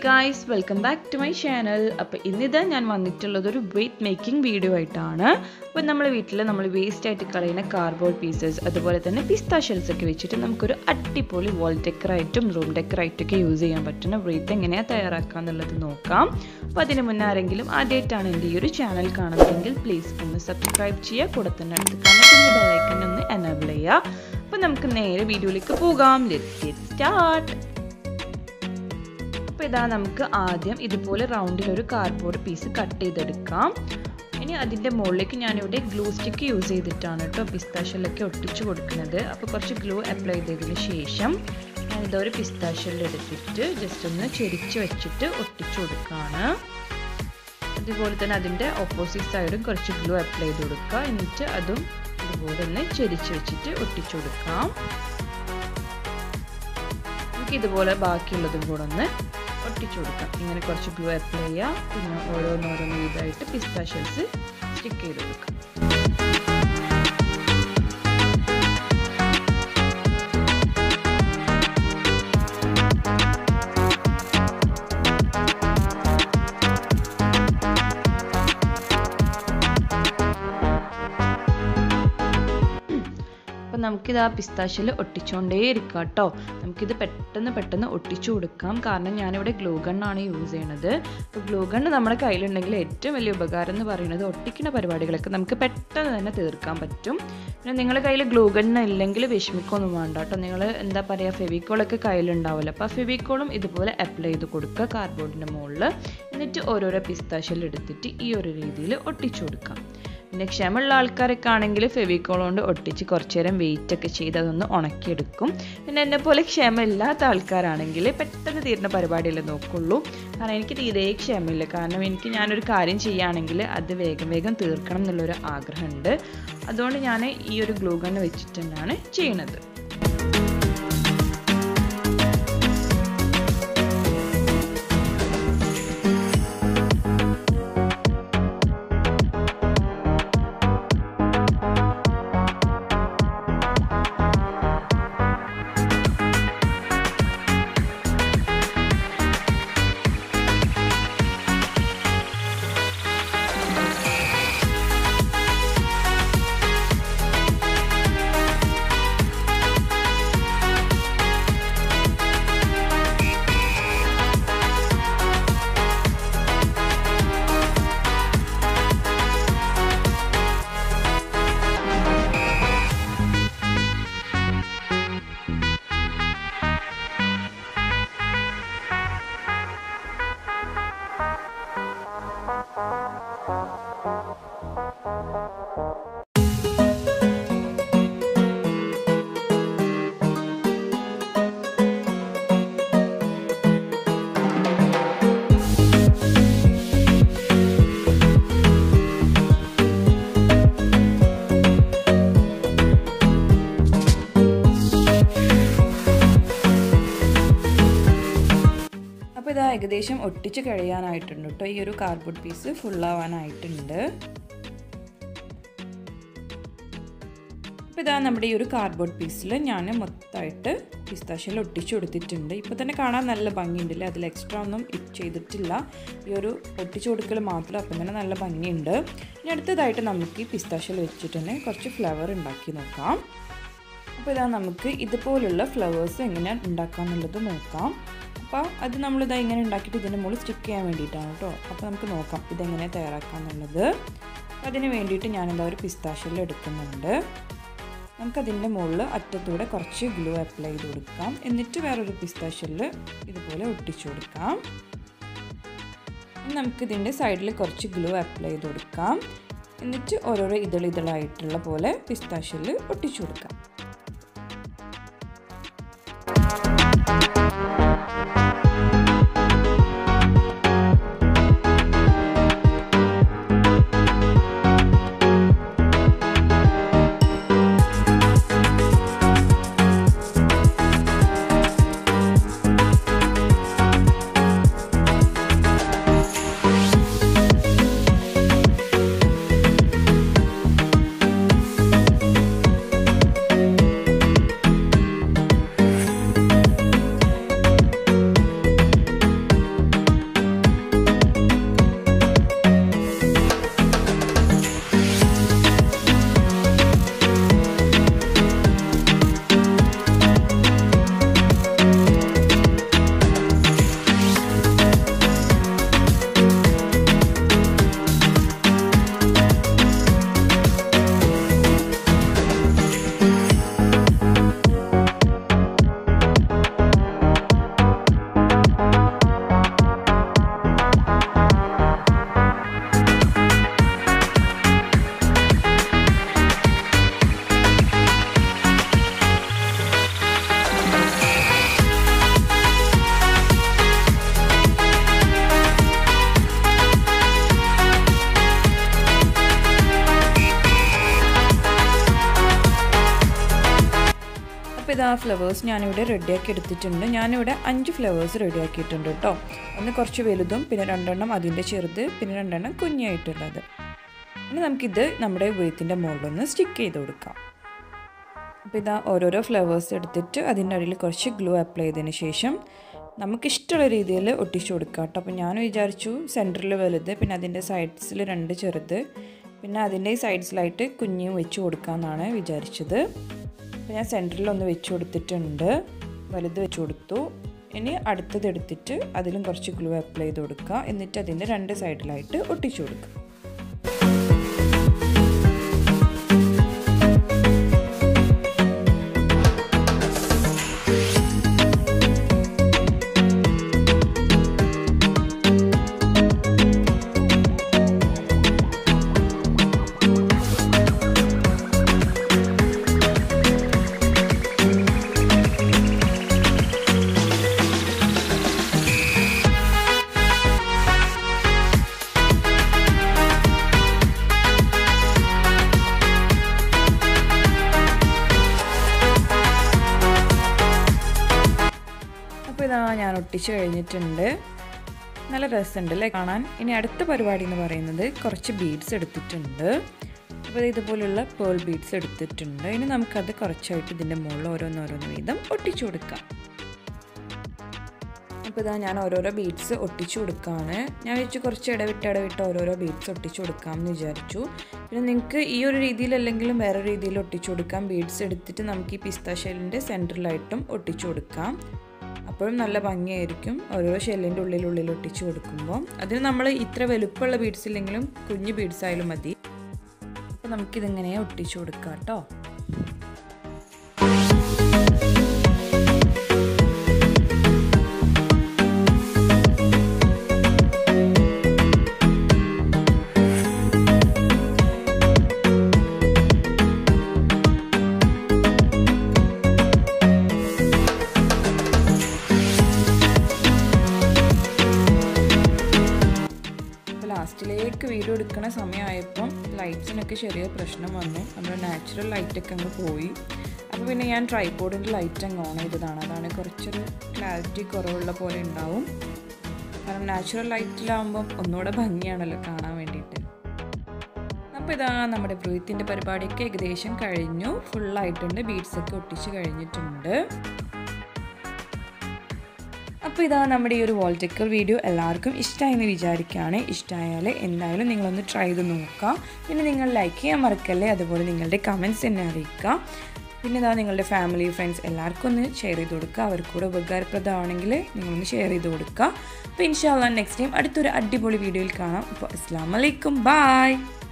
guys welcome back to my channel അപ്പോൾ ഇന്നിതാ ഞാൻ വന്നിട്ടുള്ളത് ഒരു വെയിറ്റ് മേക്കിംഗ് വീഡിയോ ആയിട്ടാണ് അപ്പോൾ നമ്മൾ വീട്ടിൽ നമ്മൾ വേസ്റ്റ് ആയിട്ട് കളയുന്ന കാർഡ്ബോർഡ് പീസസ് അതുപോലെ തന്നെ പിസ്ത ഷെൽസ് ഒക്കെ വെച്ചിട്ട് നമുക്കൊരു അടിപൊളി വാൾ ഡെക്കറായിട്ടും റൂം ഡെക്കറായിട്ടൊക്കെ യൂസ് ചെയ്യാൻ പറ്റുന്ന ബ്രീത്ത് എങ്ങനെയാണ് തയ്യാറാക്കുക എന്നുള്ളത് നോക്കാം അപ്പോൾ അതിന് മുന്നേ ആരെങ്കിലും ആദ്യമായിട്ടാണ് എൻ്റെ ഈ ഒരു ചാനൽ കാണുന്നതെങ്കിൽ പ്ലീസ് ഒന്ന് സബ്സ്ക്രൈബ് ചെയ്യുക കൂടെ തന്നെ അടുത്ത് കാണുന്ന ബെല്ലൈക്കൻ ഒന്ന് എനേബിൾ ചെയ്യുക അപ്പോൾ നമുക്ക് നേരെ വീഡിയോയിലേക്ക് പോകാം ലെറ്റ്സ് ഗെറ്റ് സ്റ്റാർട്ട് അപ്പോൾ ഇതാ നമുക്ക് ആദ്യം ഇതുപോലെ റൗണ്ടിൽ ഒരു കാർഡ്ബോർഡ് പീസ് കട്ട് ചെയ്തെടുക്കാം ഇനി അതിൻ്റെ മുകളിലേക്ക് ഞാനിവിടെ ഗ്ലൂ സ്റ്റിക്ക് യൂസ് ചെയ്തിട്ടാണ് കേട്ടോ പിസ്താഷ്യലൊക്കെ ഒട്ടിച്ചു കൊടുക്കുന്നത് അപ്പോൾ കുറച്ച് ഗ്ലൂ അപ്ലൈ ചെയ്തതിന് ശേഷം ഞാനിതാ ഒരു പിസ്താഷ്യൽ എടുത്തിട്ട് ജസ്റ്റ് ഒന്ന് ചെരിച്ച് വെച്ചിട്ട് ഒട്ടിച്ചു കൊടുക്കുകയാണ് അതുപോലെ തന്നെ അതിൻ്റെ ഓപ്പോസിറ്റ് സൈഡും കുറച്ച് ഗ്ലൂ അപ്ലൈ ചെയ്ത് കൊടുക്കുക എന്നിട്ട് അതും ഇതുപോലെ ഒന്ന് ചെരിച്ച് വെച്ചിട്ട് ഒട്ടിച്ചു കൊടുക്കാം നമുക്ക് ഇതുപോലെ ബാക്കിയുള്ളതും കൂടെ ഒന്ന് ഒട്ടിച്ചു കൊടുക്കാം ഇങ്ങനെ കുറച്ച് ഗ്ലൂ അപ്ലൈ ചെയ്യുക പിന്നെ ഓരോന്നോരോന്ന് ഇതായിട്ട് പിസ്ത ഷെൽസ് സ്റ്റിക്ക് ചെയ്ത് കൊടുക്കാം അപ്പം നമുക്കിത് ആ പിസ്താഷ്യൽ ഒട്ടിച്ചുകൊണ്ടേ ഇരിക്കാം കേട്ടോ നമുക്കിത് പെട്ടെന്ന് പെട്ടെന്ന് ഒട്ടിച്ചു കൊടുക്കാം കാരണം ഞാനിവിടെ ഗ്ലൂ ഗണ്ണാണ് യൂസ് ചെയ്യണത് അപ്പോൾ ഗ്ലൂ ഗണ്ണ് നമ്മുടെ കയ്യിലുണ്ടെങ്കിൽ ഏറ്റവും വലിയ ഉപകാരം എന്ന് പറയുന്നത് ഒട്ടിക്കുന്ന പരിപാടികളൊക്കെ നമുക്ക് പെട്ടെന്ന് തന്നെ തീർക്കാൻ പറ്റും പിന്നെ നിങ്ങളുടെ കയ്യിൽ ഗ്ലൂ ഗണ്ണ് ഇല്ലെങ്കിൽ വിഷമിക്കൊന്നും വേണ്ട കേട്ടോ നിങ്ങൾ എന്താ പറയുക ഫെവിക്കോളൊക്കെ കയ്യിലുണ്ടാവില്ല അപ്പോൾ ആ ഫെവിക്കോളും ഇതുപോലെ അപ്ലൈ ചെയ്ത് കൊടുക്കുക കാർഡ്ബോർഡിൻ്റെ മുകളിൽ എന്നിട്ട് ഓരോരോ പിസ്താഷ്യൽ എടുത്തിട്ട് ഈ ഒരു രീതിയിൽ ഒട്ടിച്ചു കൊടുക്കാം പിന്നെ ക്ഷമയുള്ള ആൾക്കാരൊക്കെ ആണെങ്കിൽ ഫെവിക്കോൾ കൊണ്ട് ഒട്ടിച്ച് കുറച്ച് നേരം വെയിറ്റ് ഒക്കെ ചെയ്ത് അതൊന്ന് ഉണക്കിയെടുക്കും പിന്നെ എന്നെ പോലെ ക്ഷമയില്ലാത്ത ആൾക്കാരാണെങ്കിൽ പെട്ടെന്ന് തീരുന്ന പരിപാടിയല്ലേ നോക്കുള്ളൂ കാരണം എനിക്ക് തീരെ ക്ഷമയില്ല കാരണം എനിക്ക് ഞാനൊരു കാര്യം ചെയ്യുകയാണെങ്കിൽ അത് വേഗം വേഗം തീർക്കണം എന്നുള്ളൊരു ആഗ്രഹമുണ്ട് അതുകൊണ്ട് ഞാൻ ഈ ഒരു ഗ്ലൂ ഗണ്ണ് വെച്ചിട്ട് തന്നെയാണ് ചെയ്യണത് അപ്പോൾ ഇത് ഏകദേശം ഒട്ടിച്ച് കഴിയാനായിട്ടുണ്ട് കേട്ടോ ഈ ഒരു കാർഡ്ബോർഡ് പീസ് ഫുള്ളാവാനായിട്ടുണ്ട് അപ്പോൾ ഇതാ നമ്മുടെ ഈ ഒരു കാർഡ്ബോർഡ് പീസിൽ ഞാൻ മൊത്തമായിട്ട് പിസ്താഷ്യൽ ഒട്ടിച്ചു കൊടുത്തിട്ടുണ്ട് ഇപ്പോൾ തന്നെ കാണാൻ നല്ല ഭംഗിയുണ്ടല്ലേ അതിൽ എക്സ്ട്രാ ഒന്നും ചെയ്തിട്ടില്ല ഈ ഒരു ഒട്ടിച്ചു കൊടുക്കൽ മാത്രം അപ്പം തന്നെ നല്ല ഭംഗിയുണ്ട് ഇനി അടുത്തതായിട്ട് നമുക്ക് ഈ പിസ്താഷ്യൽ വെച്ചിട്ട് തന്നെ കുറച്ച് ഫ്ലവർ ഉണ്ടാക്കി നോക്കാം അപ്പോൾ ഇതാ നമുക്ക് ഇതുപോലുള്ള ഫ്ലവേഴ്സ് എങ്ങനെ ഉണ്ടാക്കാം എന്നുള്ളത് നോക്കാം അപ്പോൾ അത് നമ്മളിതാ ഇങ്ങനെ ഉണ്ടാക്കിയിട്ട് ഇതിൻ്റെ മുകളിൽ സ്റ്റിക്ക് ചെയ്യാൻ വേണ്ടിയിട്ടാണ് കേട്ടോ അപ്പോൾ നമുക്ക് നോക്കാം ഇതെങ്ങനെ തയ്യാറാക്കാം എന്നുള്ളത് അപ്പോൾ അതിന് വേണ്ടിയിട്ട് ഞാനിതാ ഒരു പിസ്താഷ്യൽ എടുക്കുന്നുണ്ട് നമുക്കതിൻ്റെ മുകളിൽ അറ്റത്തൂടെ കുറച്ച് ഗ്ലൂ അപ്ലൈ ചെയ്ത് കൊടുക്കാം എന്നിട്ട് വേറൊരു പിസ്താഷ്യലിൽ ഇതുപോലെ ഒട്ടിച്ചു കൊടുക്കാം നമുക്കിതിൻ്റെ സൈഡിൽ കുറച്ച് ഗ്ലൂ അപ്ലൈ ചെയ്ത് കൊടുക്കാം എന്നിട്ട് ഓരോരോ ഇതളിതളായിട്ടുള്ള പോലെ പിസ്താഷ്യലിൽ ഒട്ടിച്ചു കൊടുക്കാം അപ്പോൾ ഇതാ ഫ്ലവേഴ്സ് ഞാനിവിടെ റെഡിയാക്കി എടുത്തിട്ടുണ്ട് ഞാനിവിടെ അഞ്ച് ഫ്ലവേഴ്സ് റെഡിയാക്കിയിട്ടുണ്ട് കേട്ടോ ഒന്ന് കുറച്ച് വലുതും പിന്നെ രണ്ടെണ്ണം അതിൻ്റെ ചെറുത് പിന്നെ രണ്ടെണ്ണം കുഞ്ഞായിട്ടുള്ളത് ഇനി നമുക്കിത് നമ്മുടെ വെയ്ത്തിൻ്റെ മുകളിലൊന്ന് സ്റ്റിക്ക് ചെയ്ത് കൊടുക്കാം അപ്പോൾ ഇതാ ഓരോരോ ഫ്ലവേഴ്സ് എടുത്തിട്ട് അതിൻ്റെ അടിയിൽ കുറച്ച് ഗ്ലൂ അപ്ലൈ ചെയ്തതിന് ശേഷം നമുക്കിഷ്ടമുള്ള രീതിയിൽ ഒട്ടിച്ചു കൊടുക്കാം കേട്ടോ അപ്പോൾ ഞാൻ വിചാരിച്ചു സെൻറ്ററിൽ വലുത് പിന്നെ അതിൻ്റെ സൈഡ്സിൽ രണ്ട് ചെറുത് പിന്നെ അതിൻ്റെ സൈഡ്സിലായിട്ട് കുഞ്ഞും വെച്ച് കൊടുക്കാമെന്നാണ് വിചാരിച്ചത് അപ്പോൾ ഞാൻ സെൻറ്ററിൽ ഒന്ന് വെച്ച് കൊടുത്തിട്ടുണ്ട് വലുത് വെച്ച് കൊടുത്തു ഇനി അടുത്തത് എടുത്തിട്ട് അതിലും കുറച്ച് ഗ്ലൂ അപ്ലൈ ചെയ്ത് കൊടുക്കുക എന്നിട്ട് അതിൻ്റെ രണ്ട് സൈഡിലായിട്ട് ഒട്ടിച്ചു കൊടുക്കുക അപ്പോൾ ഇതാ ഞാൻ ഒട്ടിച്ച് കഴിഞ്ഞിട്ടുണ്ട് നല്ല രസമുണ്ട് അല്ലേ കാണാൻ ഇനി അടുത്ത പരിപാടി എന്ന് പറയുന്നത് കുറച്ച് ബീഡ്സ് എടുത്തിട്ടുണ്ട് അപ്പോൾ ഇതുപോലുള്ള പേൾ ബീഡ്സ് എടുത്തിട്ടുണ്ട് ഇനി നമുക്കത് കുറച്ചായിട്ട് ഇതിൻ്റെ മുകളിൽ ഓരോന്നോരോന്ന് വീതം ഒട്ടിച്ചു കൊടുക്കാം അപ്പോൾ ഇതാ ഞാൻ ഓരോരോ ബീഡ്സ് ഒട്ടിച്ചു കൊടുക്കുകയാണ് ഞാൻ വെച്ച് കുറച്ച് ഇടവിട്ട് ഇടവിട്ട് ഓരോരോ ബീഡ്സ് ഒട്ടിച്ചു കൊടുക്കാമെന്ന് വിചാരിച്ചു പിന്നെ നിങ്ങൾക്ക് ഈ ഒരു രീതിയിലല്ലെങ്കിലും വേറെ രീതിയിൽ ഒട്ടിച്ചു കൊടുക്കാം ബീഡ്സ് എടുത്തിട്ട് നമുക്ക് ഈ പിസ്ത ഷെല്ലിൻ്റെ സെൻറ്ററിലായിട്ടും ഒട്ടിച്ചു കൊടുക്കാം അപ്പോഴും നല്ല ഭംഗിയായിരിക്കും ഓരോ ഷെല്ലിൻ്റെ ഉള്ളിൽ ഉള്ളിൽ ഒട്ടിച്ചു കൊടുക്കുമ്പോൾ അതിന് നമ്മൾ ഇത്ര വലുപ്പമുള്ള ബീഡ്സ് ഇല്ലെങ്കിലും കുഞ്ഞു ബീഡ്സ് ആയാലും മതി അപ്പോൾ നമുക്കിതിങ്ങനെ ഒട്ടിച്ചു കൊടുക്കാം കേട്ടോ അപ്പോൾ ലാസ്റ്റിലേക്ക് വീഡിയോ എടുക്കുന്ന സമയമായപ്പം ലൈറ്റ്സിനൊക്കെ ചെറിയ പ്രശ്നം വന്നു നമ്മുടെ നാച്ചുറൽ ലൈറ്റൊക്കെ അങ്ങ് പോയി അപ്പോൾ പിന്നെ ഞാൻ ട്രൈപോഡിൻ്റെ ലൈറ്റ് അങ്ങ് ഓൺ ചെയ്തതാണ് അതാണ് കുറച്ചൊരു ക്ലാരിറ്റി കുറവുള്ള പോലെ ഉണ്ടാവും കാരണം നാച്ചുറൽ ലൈറ്റിലാവുമ്പം ഒന്നുകൂടെ ഭംഗിയാണല്ലോ കാണാൻ വേണ്ടിയിട്ട് അപ്പോൾ ഇതാ നമ്മുടെ ബ്രൂത്തിൻ്റെ പരിപാടിയൊക്കെ ഏകദേശം കഴിഞ്ഞു ഫുള്ളായിട്ടുണ്ട് ബീഡ്സൊക്കെ ഒട്ടിച്ച് കഴിഞ്ഞിട്ടുണ്ട് അപ്പോൾ ഇതാ നമ്മുടെ ഈ ഒരു വാൾ ഡെക്കർ വീഡിയോ എല്ലാവർക്കും ഇഷ്ടമായെന്ന് വിചാരിക്കുകയാണ് ഇഷ്ടമായാൽ എന്തായാലും നിങ്ങളൊന്ന് ട്രൈ ചെയ്ത് നോക്കാം പിന്നെ നിങ്ങൾ ലൈക്ക് ചെയ്യാൻ മറക്കല്ലേ അതുപോലെ നിങ്ങളുടെ കമൻറ്റ്സ് എന്നെ അറിയിക്കുക പിന്നെ ഇതാ നിങ്ങളുടെ ഫാമിലി ഫ്രണ്ട്സ് എല്ലാവർക്കും ഒന്ന് ഷെയർ ചെയ്ത് കൊടുക്കുക അവർക്ക് കൂടെ ഉപകാരപ്രദമാണെങ്കിൽ നിങ്ങളൊന്ന് ഷെയർ ചെയ്ത് കൊടുക്കുക അപ്പോൾ ഇൻഷാല്ല നെക്സ്റ്റ് ടൈം അടുത്തൊരു അടിപൊളി വീഡിയോയിൽ കാണാം അപ്പോൾ അസ്സാം വലൈക്കും ബായ്